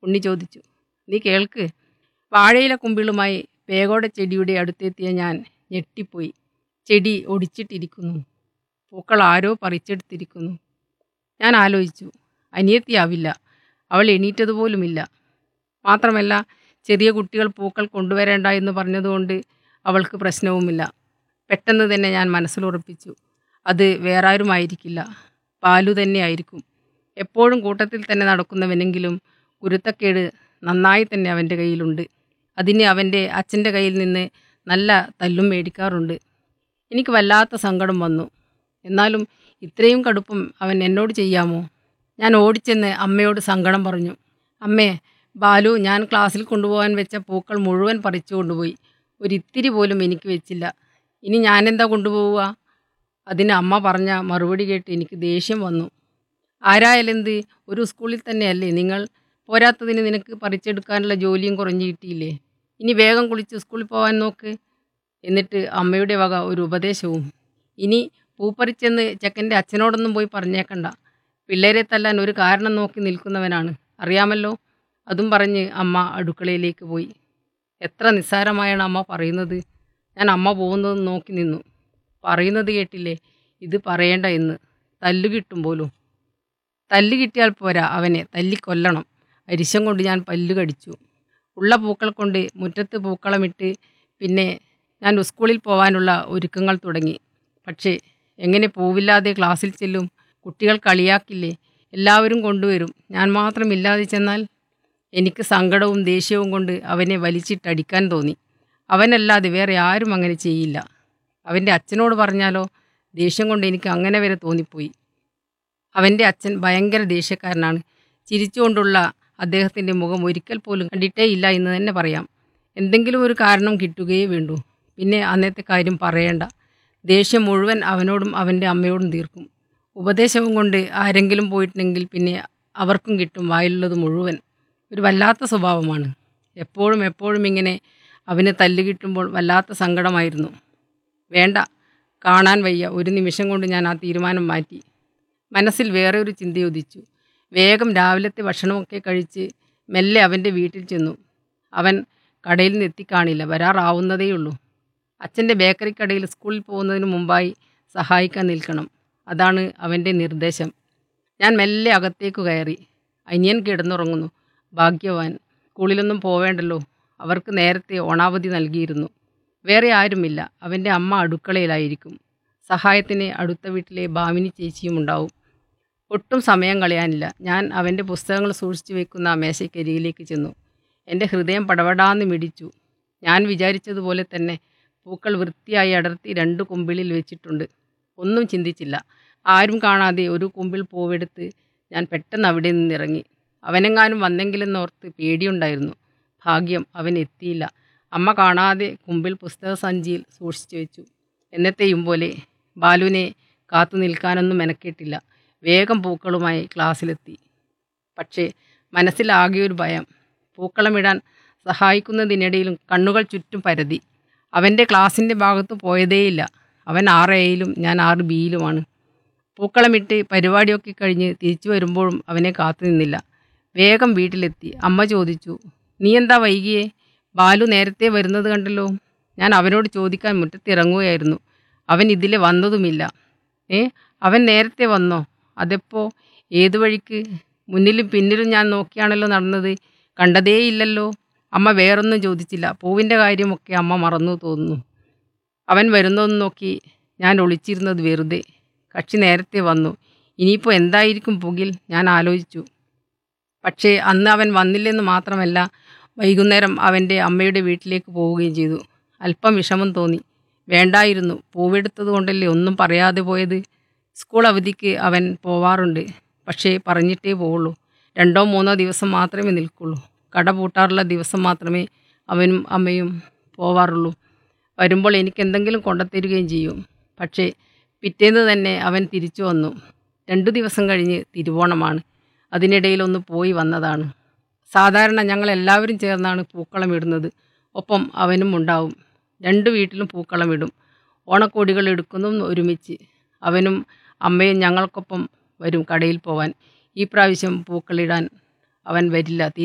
ഉണ്ണി ചോദിച്ചു നീ കേൾക്ക് വാഴയില കുമ്പിളുമായി പേകോട ചെടിയുടെ അടുത്തെത്തിയ ഞാൻ ഞെട്ടിപ്പോയി ചെടി ഒടിച്ചിട്ടിരിക്കുന്നു പൂക്കൾ ആരോ പറിച്ചെടുത്തിരിക്കുന്നു ഞാൻ ആലോചിച്ചു അനിയത്തിയാവില്ല അവൾ എണീറ്റതുപോലുമില്ല മാത്രമല്ല ചെറിയ കുട്ടികൾ പൂക്കൾ കൊണ്ടുവരേണ്ട എന്ന് പറഞ്ഞതുകൊണ്ട് അവൾക്ക് പ്രശ്നവുമില്ല പെട്ടെന്ന് തന്നെ ഞാൻ മനസ്സിലുറപ്പിച്ചു അത് വേറാരുമായിരിക്കില്ല പാലു തന്നെ ആയിരിക്കും എപ്പോഴും കൂട്ടത്തിൽ തന്നെ നടക്കുന്നവനെങ്കിലും കുരുത്തക്കേട് നന്നായി തന്നെ അവൻ്റെ കയ്യിലുണ്ട് അതിന് അവൻ്റെ അച്ഛൻ്റെ കയ്യിൽ നിന്ന് നല്ല തല്ലും മേടിക്കാറുണ്ട് എനിക്ക് വല്ലാത്ത സങ്കടം വന്നു എന്നാലും ഇത്രയും കടുപ്പം അവൻ എന്നോട് ചെയ്യാമോ ഞാൻ ഓടിച്ചെന്ന് അമ്മയോട് സങ്കടം പറഞ്ഞു അമ്മേ ബാലു ഞാൻ ക്ലാസ്സിൽ കൊണ്ടുപോകാൻ വെച്ച പൂക്കൾ മുഴുവൻ പറിച്ചു കൊണ്ടുപോയി ഒരിത്തിരി പോലും എനിക്ക് വെച്ചില്ല ഇനി ഞാനെന്താ കൊണ്ടുപോവുക അതിന് അമ്മ പറഞ്ഞ മറുപടി കേട്ട് എനിക്ക് ദേഷ്യം വന്നു ആരായാലെന്ത് ഒരു സ്കൂളിൽ തന്നെയല്ലേ നിങ്ങൾ പോരാത്തതിന് നിനക്ക് പറിച്ചെടുക്കാനുള്ള ജോലിയും കുറഞ്ഞു കിട്ടിയില്ലേ ഇനി വേഗം കുളിച്ച് സ്കൂളിൽ പോകാൻ നോക്ക് എന്നിട്ട് അമ്മയുടെ വക ഒരു ഉപദേശവും ഇനി പൂപ്പറിച്ചെന്ന് ചെക്കൻ്റെ അച്ഛനോടൊന്നും പോയി പറഞ്ഞേക്കണ്ട പിള്ളേരെ തല്ലാൻ ഒരു കാരണം നോക്കി നിൽക്കുന്നവനാണ് അറിയാമല്ലോ അതും പറഞ്ഞ് അമ്മ അടുക്കളയിലേക്ക് പോയി എത്ര നിസ്സാരമായാണ് അമ്മ പറയുന്നത് ഞാൻ അമ്മ പോകുന്നത് നോക്കി നിന്നു പറയുന്നത് കേട്ടില്ലേ ഇത് പറയേണ്ട എന്ന് തല്ലു കിട്ടും പോലും തല്ല് കിട്ടിയാൽ പോരാ അവനെ തല്ലിക്കൊല്ലണം അരിശം കൊണ്ട് ഞാൻ പല്ലു കടിച്ചു ഉള്ള പൂക്കൾ കൊണ്ട് മുറ്റത്ത് പൂക്കളമിട്ട് പിന്നെ ഞാൻ സ്കൂളിൽ പോകാനുള്ള ഒരുക്കങ്ങൾ തുടങ്ങി പക്ഷേ എങ്ങനെ പൂവില്ലാതെ ക്ലാസ്സിൽ ചെല്ലും കുട്ടികൾ കളിയാക്കില്ലേ എല്ലാവരും കൊണ്ടുവരും ഞാൻ മാത്രം ഇല്ലാതെ ചെന്നാൽ എനിക്ക് സങ്കടവും ദേഷ്യവും കൊണ്ട് അവനെ വലിച്ചിട്ടടിക്കാൻ തോന്നി അവനല്ലാതെ വേറെ ആരും അങ്ങനെ ചെയ്യില്ല അവൻ്റെ അച്ഛനോട് പറഞ്ഞാലോ ദേഷ്യം കൊണ്ട് എനിക്ക് അങ്ങനെ വരെ തോന്നിപ്പോയി അവൻ്റെ അച്ഛൻ ഭയങ്കര ദേഷ്യക്കാരനാണ് ചിരിച്ചുകൊണ്ടുള്ള അദ്ദേഹത്തിൻ്റെ മുഖം ഒരിക്കൽ പോലും കണ്ടിട്ടേ ഇല്ല എന്ന് തന്നെ പറയാം എന്തെങ്കിലും ഒരു കാരണം കിട്ടുകയേ വേണ്ടൂ പിന്നെ അന്നത്തെ കാര്യം പറയേണ്ട ദേഷ്യം മുഴുവൻ അവനോടും അവൻ്റെ അമ്മയോടും തീർക്കും ഉപദേശവും കൊണ്ട് ആരെങ്കിലും പോയിട്ടുണ്ടെങ്കിൽ പിന്നെ അവർക്കും കിട്ടും വായിലുള്ളത് മുഴുവൻ ഒരു വല്ലാത്ത സ്വഭാവമാണ് എപ്പോഴും എപ്പോഴും ഇങ്ങനെ അവന് തല്ല് കിട്ടുമ്പോൾ വല്ലാത്ത സങ്കടമായിരുന്നു വേണ്ട കാണാൻ വയ്യ ഒരു നിമിഷം കൊണ്ട് ഞാൻ ആ തീരുമാനം മാറ്റി മനസ്സിൽ വേറെ ഒരു ചിന്തയുദിച്ചു വേഗം രാവിലത്തെ ഭക്ഷണമൊക്കെ കഴിച്ച് മെല്ലെ അവൻ്റെ വീട്ടിൽ ചെന്നു അവൻ കടയിൽ നിന്ന് എത്തിക്കാണില്ല വരാറാവുന്നതേയുള്ളൂ അച്ഛൻ്റെ ബേക്കറി കടയിൽ സ്കൂളിൽ പോകുന്നതിന് മുമ്പായി സഹായിക്കാൻ നിൽക്കണം അതാണ് അവൻ്റെ നിർദ്ദേശം ഞാൻ മെല്ലെ അകത്തേക്ക് കയറി അനിയൻ കിടന്നുറങ്ങുന്നു ഭാഗ്യവാൻ സ്കൂളിലൊന്നും പോവേണ്ടല്ലോ അവർക്ക് നേരത്തെ ഓണാവധി നൽകിയിരുന്നു വേറെ ആരുമില്ല അവൻ്റെ അമ്മ അടുക്കളയിലായിരിക്കും സഹായത്തിന് അടുത്ത വീട്ടിലെ ഭാമിനി ചേച്ചിയും ഉണ്ടാവും ഒട്ടും സമയം കളയാനില്ല ഞാൻ അവൻ്റെ പുസ്തകങ്ങൾ സൂക്ഷിച്ചു വെക്കുന്ന ആ മേശയ്ക്കരികിലേക്ക് ചെന്നു എൻ്റെ ഹൃദയം പടപടാന്ന് മിടിച്ചു ഞാൻ വിചാരിച്ചതുപോലെ തന്നെ പൂക്കൾ വൃത്തിയായി അടർത്തി രണ്ട് കുമ്പിളിൽ വെച്ചിട്ടുണ്ട് ഒന്നും ചിന്തിച്ചില്ല ആരും കാണാതെ ഒരു കുമ്പിൾ പൂവെടുത്ത് ഞാൻ പെട്ടെന്ന് അവിടെ നിന്നിറങ്ങി അവനെങ്ങാനും വന്നെങ്കിലെന്നോർത്ത് പേടിയുണ്ടായിരുന്നു ഭാഗ്യം അവൻ എത്തിയില്ല അമ്മ കാണാതെ കുമ്പിൽ പുസ്തക സഞ്ചിയിൽ സൂക്ഷിച്ചു വെച്ചു എന്നത്തെയും പോലെ ബാലുവിനെ കാത്തു നിൽക്കാനൊന്നും മെനക്കെട്ടില്ല വേഗം പൂക്കളുമായി ക്ലാസ്സിലെത്തി പക്ഷേ മനസ്സിലാകെ ഒരു ഭയം പൂക്കളമിടാൻ സഹായിക്കുന്നതിനിടയിലും കണ്ണുകൾ ചുറ്റും പരതി അവൻ്റെ ക്ലാസ്സിൻ്റെ ഭാഗത്ത് പോയതേയില്ല അവൻ ആറ് എയിലും ഞാൻ ആറ് ബിയിലുമാണ് പൂക്കളമിട്ട് പരിപാടിയൊക്കെ കഴിഞ്ഞ് തിരിച്ചു വരുമ്പോഴും അവനെ കാത്തു നിന്നില്ല വേഗം വീട്ടിലെത്തി അമ്മ ചോദിച്ചു നീ എന്താ വൈകിയേ ബാലു നേരത്തെ വരുന്നത് കണ്ടല്ലോ ഞാൻ അവനോട് ചോദിക്കാൻ മുറ്റത്തിറങ്ങുകയായിരുന്നു അവൻ ഇതിലെ വന്നതുമില്ല ഏ അവൻ നേരത്തെ വന്നോ അതെപ്പോ ഏതു വഴിക്ക് മുന്നിലും പിന്നിലും ഞാൻ നോക്കിയാണല്ലോ നടന്നത് കണ്ടതേയില്ലല്ലോ അമ്മ വേറൊന്നും ചോദിച്ചില്ല പൂവിൻ്റെ കാര്യമൊക്കെ അമ്മ മറന്നു തോന്നുന്നു അവൻ വരുന്നതെന്ന് നോക്കി ഞാൻ ഒളിച്ചിരുന്നത് വെറുതെ കക്ഷി നേരത്തെ വന്നു ഇനിയിപ്പോൾ എന്തായിരിക്കും പുകിൽ ഞാൻ ആലോചിച്ചു പക്ഷേ അന്ന് അവൻ വന്നില്ലെന്ന് മാത്രമല്ല വൈകുന്നേരം അവൻ്റെ അമ്മയുടെ വീട്ടിലേക്ക് പോവുകയും ചെയ്തു അല്പം വിഷമം തോന്നി വേണ്ടായിരുന്നു പൂവെടുത്തത് കൊണ്ടല്ലേ ഒന്നും പറയാതെ പോയത് സ്കൂൾ അവധിക്ക് അവൻ പോവാറുണ്ട് പക്ഷേ പറഞ്ഞിട്ടേ പോവുള്ളൂ രണ്ടോ മൂന്നോ ദിവസം മാത്രമേ നിൽക്കുള്ളൂ കട പൂട്ടാറുള്ള ദിവസം മാത്രമേ അവനും അമ്മയും പോവാറുള്ളൂ വരുമ്പോൾ എനിക്ക് എന്തെങ്കിലും കൊണ്ടുത്തരികയും ചെയ്യും പക്ഷേ പിറ്റേന്ന് തന്നെ അവൻ തിരിച്ചു വന്നു രണ്ടു ദിവസം കഴിഞ്ഞ് തിരുവോണമാണ് അതിനിടയിൽ ഒന്ന് പോയി വന്നതാണ് സാധാരണ ഞങ്ങൾ എല്ലാവരും ചേർന്നാണ് പൂക്കളം ഇടുന്നത് ഒപ്പം അവനും ഉണ്ടാവും രണ്ട് വീട്ടിലും പൂക്കളം ഇടും ഓണക്കോടികൾ എടുക്കുന്നതും ഒരുമിച്ച് അവനും അമ്മയും ഞങ്ങൾക്കൊപ്പം വരും കടയിൽ പോവാൻ ഈ പ്രാവശ്യം പൂക്കളിടാൻ അവൻ വരില്ല